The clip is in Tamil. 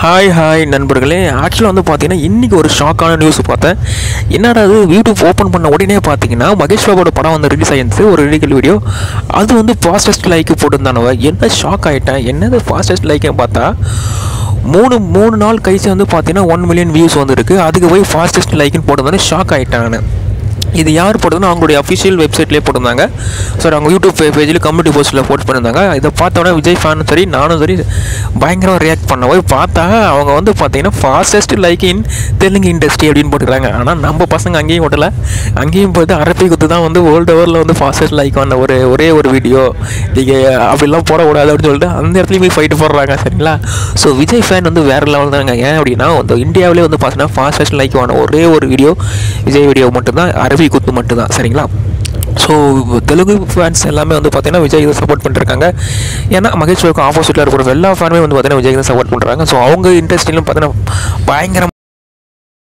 ஹாய் ஹாய் நண்பர்களே ஆக்சுவலாக வந்து பார்த்தீங்கன்னா இன்றைக்கி ஒரு ஷாக்கான நியூஸ் பார்த்தேன் என்னடா அது யூடியூப் ஓப்பன் பண்ண உடனே பார்த்தீங்கன்னா மகேஷ் பாபோட படம் வந்து ரிலீஸ் ஆயிருந்துச்சு ஒரு ரிலிகல் வீடியோ அது வந்து ஃபாஸ்டஸ்ட் லைக்கு போட்டிருந்தானவ என்ன ஷாக் ஆகிட்டேன் என்னது ஃபாஸ்டஸ்ட் லைக்குன்னு பார்த்தா மூணு மூணு நாள் கழிச்சு வந்து பார்த்தீங்கன்னா ஒன் மில்லியன் வியூஸ் வந்துருக்கு அதுக்கு போய் ஃபாஸ்டஸ்ட் லைக்குன்னு போட்டிருந்தானே ஷாக் ஆகிட்டேன் நான் இது யார் போட்டதுன்னா அவங்களுடைய அஃபிஷியல் வெப்சைட்லேயே போட்டிருந்தாங்க சார் அவங்க யூடியூப் பேஜில் கம்யூனிட்டி போஸ்ட்டில் போஸ்ட் பண்ணியிருந்தாங்க இதை பார்த்த உடனே விஜய் ஃபேனும் சரி நானும் சரி பயங்கரமாக ரியாக்ட் பண்ண போய் பார்த்தா அவங்க வந்து பார்த்தீங்கன்னா fastest like in Telugu industry அப்படின்னு போட்டுருக்காங்க ஆனால் நம்ம பசங்க அங்கேயும் ஓட்டல அங்கேயும் போயிட்டு அரப்பி குத்து தான் வந்து வேர்ல்டு ஓவரில் வந்து ஃபாஸ்டஸ்ட் லைக் வந்த ஒரு ஒரே ஒரு வீடியோ நீங்கள் அப்படிலாம் போடக்கூடாது அப்படின்னு சொல்லிட்டு அந்த இடத்துலையும் போய் ஃபைட்டு போடுறாங்க சரிங்களா ஸோ விஜய் ஃபேன் வந்து வேறு லெவல் தாங்க ஏன் அப்படின்னா வந்து இந்தியாவிலே வந்து பார்த்தீங்கன்னா ஃபாஸ்டஸ்ட் லைக் ஆன ஒரே ஒரு வீடியோ விஜய் வீடியோ மட்டும்தான் அரபி குத்து மட்டும்தான் சரிங்களா ஸோ தெலுங்கு ஃபேன்ஸ் எல்லாமே வந்து பார்த்தீங்கன்னா விஜய் இதை சப்போர்ட் பண்ணிருக்காங்க ஏன்னா மகேஷ் பாபுக்கு ஆப்போசிட்டில் இருக்கிற எல்லா ஃபேனுமே வந்து பார்த்தீங்கன்னா விஜய் தான் சப்போர்ட் பண்ணுறாங்க ஸோ அவங்க இண்டஸ்ட்ரியிலும் பார்த்தீங்கன்னா பயங்கரம்